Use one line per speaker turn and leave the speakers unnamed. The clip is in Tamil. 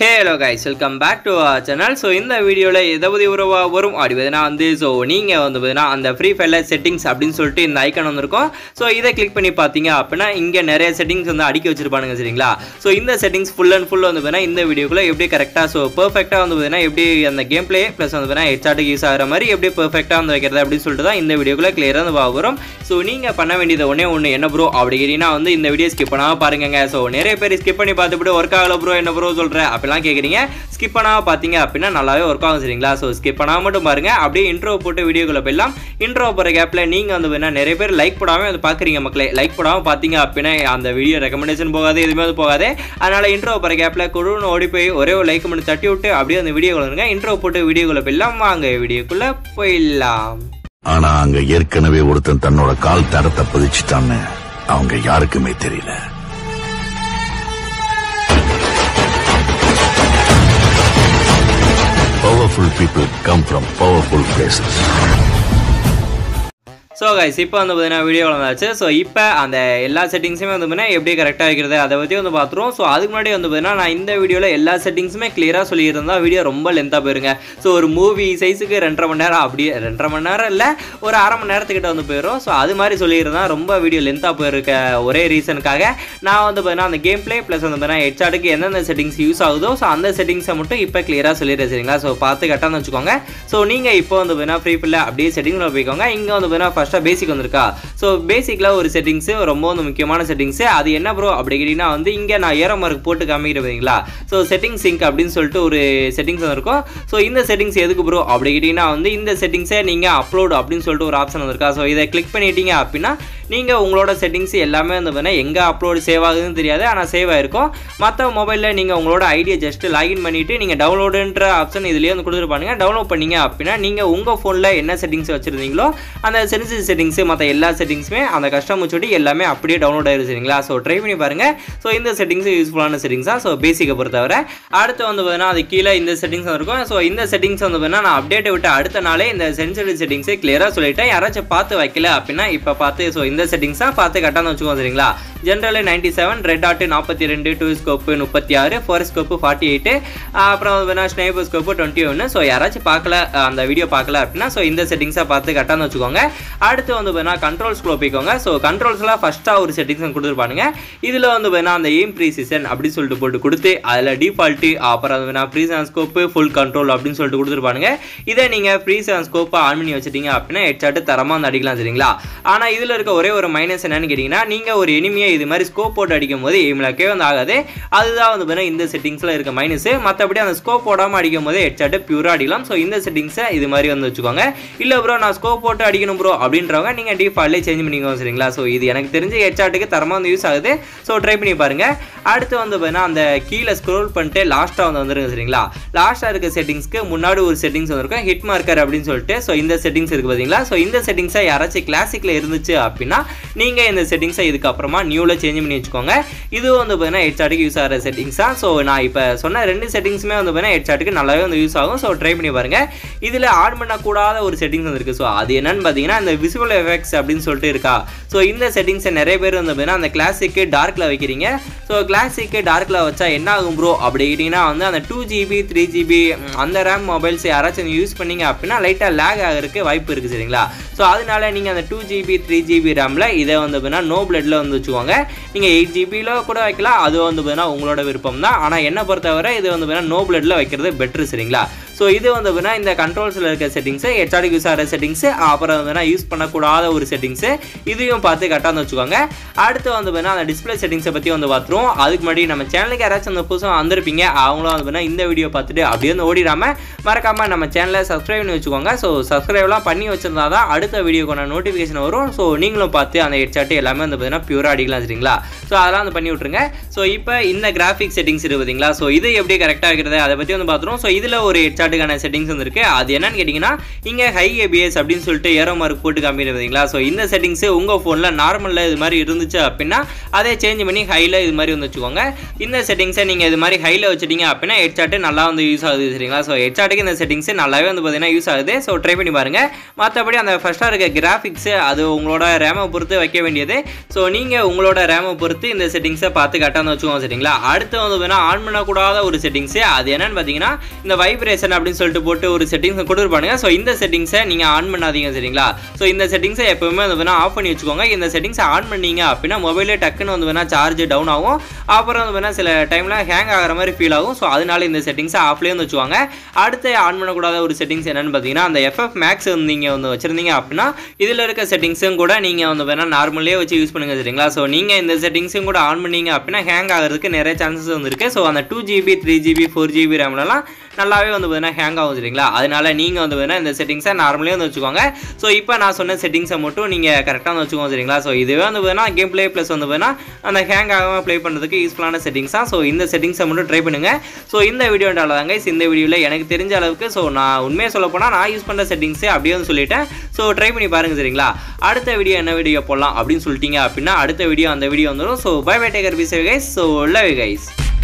Hello guys welcome back to channel so இந்த வீடியோவில் எதை பற்றி உறவாக வரும் அப்படி பார்த்தீங்கன்னா வந்து ஸோ நீங்கள் வந்து பார்த்தீங்கன்னா அந்த ஃப்ரீ ஃபயரில் செட்டிங்ஸ் அப்படின்னு சொல்லிட்டு இந்த ஐக்கான் வந்திருக்கும் ஸோ இதை கிளிக் பண்ணி பார்த்தீங்க அப்படின்னா இங்கே நிறைய செட்டிங்ஸ் வந்து அடுக்கி வச்சிருப்பானுங்க சரிங்களா ஸோ இந்த செட்டிங்ஸ் ஃபுல் அண்ட் ஃபுல் வந்து பார்த்தீங்கன்னா இந்த வீடியோக்குள்ளே எப்படி கரெக்டாக ஸோ பர்ஃபெக்டாக வந்து பார்த்தீங்கன்னா எப்படி அந்த கேம் பிளே ப்ளஸ் வந்து பார்த்தீங்கன்னா ஹெச்ஆர்ட்டுக்கு யூஸ் ஆகிற மாதிரி எப்படி பர்ஃபெக்டாக வந்து வைக்கிறது அப்படின்னு சொல்லிட்டு தான் இந்த வீடியோக்குள்ளே கிளியராக வந்து பார்க்க வரும் ஸோ நீங்கள் பண்ண வேண்டியது ஒன்றே ஒன்று என்ன ப்ரோ அப்படி கேட்டீங்கன்னா வந்து இந்த வீடியோ ஸ்கிப் பண்ணாமல் பாருங்க ஸோ நிறைய பேர் ஸ்கிப் பண்ணி பார்த்துட்டு ஒர்க் ஆகல ப்ரோ என்ன ப்ரோ சொல்கிறேன் அப்படிலாம் கேட்குறீங்க ஸ்கிப் பண்ணாமல் பார்த்தீங்க அப்படின்னா நல்லாவே ஒர்க் ஆகும் சரிங்களா ஸோ ஸ்கிப் பண்ணாமல் மட்டும் பாருங்க அப்படியே இன்ட்ரோ போட்டு வீடியோக்குள்ள போயிடலாம் இன்ட்ரோ போகிற கேப்பில் நீங்கள் வந்து வேணா நிறைய பேர் லைக் போடாமல் வந்து பார்க்குறீங்க மக்களே லைக் போடாமல் பார்த்தீங்க அப்படின்னா அந்த வீடியோ ரெக்கமெண்டேஷன் போகாது எதுவுமே வந்து போகாது அதனால் இன்ட்ரோ போகிற கேப்பில் குழுன்னு ஓடி போய் ஒரே ஒரு லைக் மட்டும் தட்டி விட்டு அப்படியே அந்த வீடியோக்குள்ள இருங்க இன்ட்ரோ போட்டு வீடியோக்குள்ள போயிடலாம் வாங்க வீடியோக்குள்ளே போயிடலாம்
ஆனா அங்க ஏற்கனவே ஒருத்தன் தன்னோட கால் தடத்தை பதிச்சுட்டான்னு அவங்க யாருக்குமே தெரியல Powerful people come from powerful places.
So guys இப்போ வந்து பார்த்தீங்கன்னா வீடியோ வளர்ந்தாச்சு ஸோ இப்போ அந்த எல்லா செட்டிங்ஸுமே வந்து பார்த்தீங்கன்னா எப்படி கரெக்டாக வைக்கிறது அதை பற்றி வந்து பார்த்துருவோம் ஸோ அதுக்கு முன்னாடி வந்து பார்த்தீங்கன்னா நான் இந்த வீடியோவில் எல்லா செட்டிங்ஸுமே கிளியராக சொல்லியிருந்தா வீடியோ ரொம்ப லென்த்தாக போயிருங்க ஸோ ஒரு மூவி சைஸுக்கு ரெண்டரை மணி நேரம் அப்படியே ரெண்டரை மணி நேரம் இல்லை ஒரு அரை மணி நேரத்துக்கிட்ட வந்து போயிடும் ஸோ அது மாதிரி சொல்லியிருந்தா ரொம்ப வீடியோ லென்த்தாக போயிருக்க ஒரே ரீசனுக்காக நான் வந்து பார்த்தீங்கன்னா அந்த கேம் பிளே ப்ளஸ் வந்து பார்த்தீங்கன்னா ஹெச்ஆர்டுக்கு எந்தெந்த செட்டிங்ஸ் யூஸ் ஆகுதோ ஸோ அந்த செட்டிங்ஸை மட்டும் இப்போ கிளியராக சொல்லிடுறேன் சரிங்களா ஸோ பார்த்து கரெக்டாக வச்சுக்கோங்க ஸோ நீங்கள் இப்போ வந்து பார்த்தீங்கன்னா ஃப்ரீ ஃபில்ல அப்படியே செட்டிங்கில் போய்க்கோங்க இங்கே வந்து பார்த்தீங்கன்னா ஃபஸ்ட்டாக பேசிக் வந்திருக்கா ஸோ பேசிக்கில் ஒரு செட்டிங்ஸு ரொம்ப வந்து முக்கியமான செட்டிங்ஸு அது என்ன ப்ரோ அப்படி கேட்டிங்கன்னா வந்து இங்கே நான் ஏரோ மார்க் போட்டு காமிக்கிறேன் பார்த்தீங்களா ஸோ செட்டிங் சிங்க் அப்படின்னு சொல்லிட்டு ஒரு செட்டிங்ஸ் இருக்கும் ஸோ இந்த செட்டிங்ஸ் எதுக்கு ப்ரோ அப்படி கேட்டிங்கன்னா வந்து இந்த செட்டிங்ஸை நீங்கள் அப்லோட் அப்படின்னு சொல்லிட்டு ஒரு ஆப்ஷன் வந்திருக்கா ஸோ இதை கிளிக் பண்ணிட்டீங்க அப்படின்னா நீங்கள் உங்களோட செட்டிங்ஸ் எல்லாமே வந்து பார்த்தீங்கன்னா எங்கே அப்லோடு சேவ் ஆகுதுன்னு தெரியாது ஆனால் சேவ் ஆயிருக்கும் மற்ற மொபைலில் நீங்கள் உங்களோட ஐடியை ஜஸ்ட் லாகின் பண்ணிவிட்டு நீங்கள் டவுன்லோடுன்ற ஆப்ஷன் இதுலேயே வந்து கொடுத்துருப்பானுங்க டவுன்லோட் பண்ணீங்க அப்படின்னா நீங்கள் உங்கள் ஃபோனில் என்ன செட்டிங்ஸ் வச்சுருந்தீங்களோ அந்த சென்சிட்டிவ் செட்டிங்ஸு மற்ற எல்லா செட்டிங்ஸுமே அந்த கஷ்டம் வச்சுட்டு எல்லாமே அப்படியே டவுன்லோட் ஆயிரும் சரிங்களா ஸோ ட்ரை பண்ணி பாருங்கள் ஸோ இந்த செட்டிங்ஸ் யூஸ்ஃபுல்லான செட்டிங்ஸாக ஸோ பேசிக்கை பொறுத்தவரை அடுத்து வந்து பார்த்தீங்கன்னா அது கீழே இந்த செட்டிங்ஸ் இருக்கும் ஸோ இந்த செட்டிங்ஸ் வந்து பார்த்தீங்கன்னா நான் அப்டேட்டை விட்டு அடுத்த நாளே இந்த சென்சிட்டிவ் செட்டிங்ஸை கிளியராக சொல்லிட்டேன் யாராச்சும் பார்த்து வைக்கல அப்படின்னா இப்போ பார்த்து ஸோ இந்த செட்டிங்ஸ் தான் பார்த்து கரெக்டாக வச்சுக்கோங்க சரிங்களா ஜென்ரல் நைன்டி செவன் ரெட் ஆட்டு நாற்பத்தி ரெண்டு டூ ஸ்கோப்பு முப்பத்தி ஆறு ஃபோர் ஸ்கோப்பு ஃபார்ட்டி எயிட்டு அப்புறம் வேணா ஸ்னைபர் ஸ்கோப்பு டுவெண்ட்டி ஒன்று ஸோ யாராச்சும் பார்க்கல அந்த வீடியோ பார்க்கல அப்படின்னா ஸோ இந்த செட்டிங்ஸை பார்த்து கரெக்டாக வச்சுக்கோங்க அடுத்து வந்து வேணா கண்ட்ரோல்ஸ் போய்க்கோங்க ஸோ கண்ட்ரோல்ஸ்லாம் ஃபஸ்ட்டாக ஒரு செட்டிங்ஸ் கொடுத்துருப்பானுங்க இதில் வந்து வேணா அந்த எய்ம் ப்ரீசிஷன் அப்படின்னு சொல்லிட்டு போட்டு கொடுத்து அதில் டிஃபால்ட்டு அப்புறம் அது வேணா breeze and scope full control அப்படின்னு சொல்லிட்டு கொடுத்துருப்பானுங்க இதை நீங்கள் ப்ரீஸ் அண்ட் ஸ்கோப்பை ஆன் பண்ணி வச்சிட்டீங்க அப்படின்னா ஹெட்சாட்டு தரமாக வந்து அடிக்கலாம் சரிங்களா ஆனால் இதில் இருக்க ஒரே ஒரு மைனஸ் என்னன்னு கேட்டிங்கன்னா நீங்கள் ஒரு எனிமையை இது மாதிரி ஸ்கோப் போட்டு அடிக்கும் போது எய்ம்லக்கே வந்து ஆகாது அதுதான் வந்து பார்த்தீங்கன்னா இந்த செட்டிங்ஸில் இருக்க மைனஸ் மற்றபடி அந்த ஸ்கோப் போடாமல் அடிக்கும் போது ஹெட்சாட்டு பியூராக அடிக்கலாம் ஸோ இந்த செட்டிங்ஸை இது மாதிரி வந்து வச்சுக்கோங்க இல்லை ப்ரோ நான் ஸ்கோப் போட்டு அடிக்கணும் ப்ரோ அப்படின்றவங்க நீங்கள் டிஃபால்ட்லேயே சேஞ்ச் பண்ணிக்கோங்க சரிங்களா ஸோ இது எனக்கு தெரிஞ்ச ஹெட்சாட்டுக்கு தரமாக வந்து யூஸ் ஆகுது ஸோ ட்ரை பண்ணி பாருங்கள் அடுத்து வந்து பார்த்தீங்கன்னா அந்த கீழே ஸ்க்ரோல் பண்ணிட்டு லாஸ்ட்டாக வந்து வந்துருங்க சரிங்களா லாஸ்ட்டாக இருக்க செட்டிங்ஸ்க்கு முன்னாடி ஒரு செட்டிங்ஸ் வந்திருக்கும் ஹிட் மார்க்கர் அப்படின்னு சொல்லிட்டு ஸோ இந்த செட்டிங்ஸ் இருக்குது பார்த்தீங்களா ஸோ இந்த செட்டிங்ஸை யாராச்சும் கிளாசிக்கில் இருந்துச்சு அப்படின்னா நீங்கள் இந்த செட்டிங்ஸை இதுக்கப்புறமா நியூவில் சேஞ்ச் பண்ணி வச்சுக்கோங்க இது வந்து பார்த்தீங்கன்னா ஹெட்சாட்டுக்கு யூஸ் ஆகிற செட்டிங்ஸ் தான் ஸோ நான் இப்போ சொன்ன ரெண்டு செட்டிங்ஸுமே வந்து பார்த்தீங்கன்னா ஹெட்சாட்டுக்கு நல்லாவே வந்து யூஸ் ஆகும் ஸோ ட்ரை பண்ணி பாருங்கள் இதில் ஆன் பண்ணக்கூடாத ஒரு செட்டிங்ஸ் வந்துருக்கு ஸோ அது என்னன்னு பார்த்தீங்கன்னா இந்த விசுவல் எஃபெக்ட்ஸ் அப்படின்னு சொல்லிட்டு இருக்கா ஸோ இந்த செட்டிங்ஸை நிறைய பேர் வந்து பார்த்தீங்கன்னா அந்த கிளாசிக்கு டார்க்கில் வைக்கிறீங்க ஸோ கிளாசிக்கு டார்க்கில் வச்சா என்ன ஆகும் ப்ரோ அப்படி கேட்டிங்கன்னா வந்து அந்த டூ ஜிபி த்ரீ ஜிபி அந்த ரேம் மொபைல்ஸ் யாராச்சும் யூஸ் பண்ணீங்க அப்படின்னா லைட்டாக லேக் ஆகிறதுக்கு வாய்ப்பு இருக்குது சரிங்களா ஸோ அதனால நீங்கள் அந்த டூ ஜிபி த்ரீ ஜிபி ரேமில் இதை வந்து பார்த்தீங்கன்னா நோ பிளட்டில் வந்து வச்சுக்கோங்க நீங்கள் எயிட் ஜிபியில் கூட வைக்கலாம் அது வந்து பார்த்தீங்கன்னா உங்களோட விருப்பம் தான் ஆனால் என்னை பொறுத்தவரை இது வந்து பார்த்தீங்கன்னா நோ பிளட்டில் வைக்கிறது பெட்ரு சரிங்களா ஸோ இது வந்து பார்த்தீங்கன்னா இந்த கண்ட்ரோல்ஸில் இருக்க செட்டிங்ஸு ஹெச்ஆர்டிக்கு யூஸ் ஆகிற செட்டிங்ஸு அப்புறம் வந்து யூஸ் பண்ணக்கூடாத ஒரு செட்டிங்ஸு இதையும் பார்த்து கரெக்டாக வந்து வச்சுக்கோங்க அடுத்து வந்து பார்த்தீங்கன்னா அந்த டிஸ்பிளே செட்டிங்ஸை பற்றி வந்து பார்த்துருவோம் அதுக்கு முன்னாடி நம்ம சேனலுக்கு யாராச்சும் அந்த புதுசாக வந்திருப்பீங்க அவங்களும் வந்து பார்த்தீங்கன்னா இந்த வீடியோ பார்த்துட்டு அப்படியே வந்து ஓடிடாமல் மறக்காமல் நம்ம சேனலை சப்ஸ்கிரைப் பண்ணி வச்சுக்கோங்க ஸோ சப்ஸ்கிரைப்லாம் பண்ணி வச்சிருந்தா தான் அடுத்த வீடியோக்கான நோட்டிஃபிகேஷன் வரும் ஸோ நீங்களும் பார்த்து அந்த ஹெட்சாட்டு எல்லாமே வந்து பார்த்தீங்கன்னா பியூராக அடிக்கலாம் சரிங்களா ஸோ அதெல்லாம் வந்து பண்ணி விட்ருங்க ஸோ இப்போ இந்த கிராஃபிக் செட்டிங்ஸ் இருக்குது பார்த்தீங்களா ஸோ இது எப்படி கரெக்டாக இருக்கிறது அதை பற்றி வந்து பார்த்துருவோம் ஸோ இதில் ஒரு ஹெட்சாட் ஹெட்சாட்டுக்கான செட்டிங்ஸ் வந்துருக்கு அது என்னன்னு கேட்டிங்கன்னா இங்கே ஹை ஏபிஎஸ் அப்படின்னு சொல்லிட்டு ஏரோ மார்க் போட்டு காமிக்கிறது பார்த்தீங்களா ஸோ இந்த செட்டிங்ஸு உங்கள் ஃபோனில் நார்மலில் இது மாதிரி இருந்துச்சு அப்படின்னா அதை சேஞ்ச் பண்ணி ஹையில் இது மாதிரி வந்து வச்சுக்கோங்க இந்த செட்டிங்ஸை நீங்கள் இது மாதிரி ஹையில் வச்சுட்டீங்க அப்படின்னா ஹெட்சாட்டு நல்லா வந்து யூஸ் ஆகுது சரிங்களா ஸோ ஹெட்சாட்டுக்கு இந்த செட்டிங்ஸ் நல்லாவே வந்து பார்த்தீங்கன்னா யூஸ் ஆகுது ஸோ ட்ரை பண்ணி பாருங்கள் மற்றபடி அந்த ஃபஸ்ட்டாக இருக்க கிராஃபிக்ஸு அது உங்களோட ரேமை பொறுத்து வைக்க வேண்டியது ஸோ நீங்கள் உங்களோட ரேமை பொறுத்து இந்த செட்டிங்ஸை பார்த்து கரெக்டாக வந்து வச்சுக்கோங்க சரிங்களா அடுத்து வந்து வேணால் ஆன் பண்ணக்கூடாத ஒரு செட்டிங்ஸு அது என்னன்னு பார்த்தீங்கன்னா இந்த வைப்ரேஷன் அப்படின்னு சொல்லிட்டு போட்டு ஒரு செட்டிங்ஸ் கொடுத்துருப்பானுங்க ஸோ இந்த செட்டிங்ஸை நீங்கள் ஆன் பண்ணாதீங்க சரிங்களா ஸோ இந்த செட்டிங்ஸை எப்பவுமே வந்து வேணால் ஆஃப் பண்ணி வச்சுக்கோங்க இந்த செட்டிங்ஸை ஆன் பண்ணீங்க அப்படின்னா மொபைலே டக்குன்னு வந்து வேணால் சார்ஜ் டவுன் ஆகும் அப்புறம் வந்து வேணால் சில டைமில் ஹேங் ஆகிற மாதிரி ஃபீல் ஆகும் ஸோ அதனால இந்த செட்டிங்ஸை ஆஃப்லேயே வந்து வச்சுவாங்க அடுத்து ஆன் பண்ணக்கூடாத ஒரு செட்டிங்ஸ் என்னன்னு பார்த்தீங்கன்னா அந்த எஃப்எஃப் மேக்ஸ் வந்து நீங்கள் வந்து வச்சிருந்தீங்க அப்படின்னா இதில் இருக்க செட்டிங்ஸும் கூட நீங்கள் வந்து வேணால் நார்மலே வச்சு யூஸ் பண்ணுங்க சரிங்களா ஸோ நீங்கள் இந்த செட்டிங்ஸும் கூட ஆன் பண்ணீங்க அப்படின்னா ஹேங் ஆகிறதுக்கு நிறைய சான்சஸ் வந்து இருக்குது ஸோ அந்த two GB three GB four GB ரேம்லலாம் நல்லாவே வந்து பார்த்தீங்கன்னா ஹேங் ஆகும் சரிங்களா அதனால நீங்கள் வந்து வேணால் இந்த செட்டிங்ஸை நார்மலே வந்து வச்சுக்கோங்க ஸோ இப்போ நான் சொன்ன செட்டிங்ஸை மட்டும் நீங்கள் கரெக்டாக வந்து வச்சுக்கோங்க சரிங்களா ஸோ இதுவே வந்து வேணா கேம் ப்ளே ப்ளஸ் வந்து வேணா அந்த ஹேங் ஆகாமல் ப்ளே பண்ணுறதுக்கு யூஸ்ஃபுல்லான செட்டிங்ஸ் தான் ஸோ இந்த செட்டிங்ஸை மட்டும் ட்ரை பண்ணுங்கள் ஸோ இந்த வீடியோண்டால தாங்க இந்த வீடியோவில் எனக்கு தெரிஞ்ச அளவுக்கு ஸோ நான் உண்மையை சொல்ல போனால் நான் யூஸ் பண்ணுற செட்டிங்ஸே அப்படியே வந்து சொல்லிட்டேன் ஸோ ட்ரை பண்ணி பாருங்க சரிங்களா அடுத்த வீடியோ என்ன வீடியோ போடலாம் அப்படின்னு சொல்லிட்டீங்க அப்படின்னா அடுத்த வீடியோ அந்த வீடியோ வந்துடும் so bye bye take care be safe guys so love guys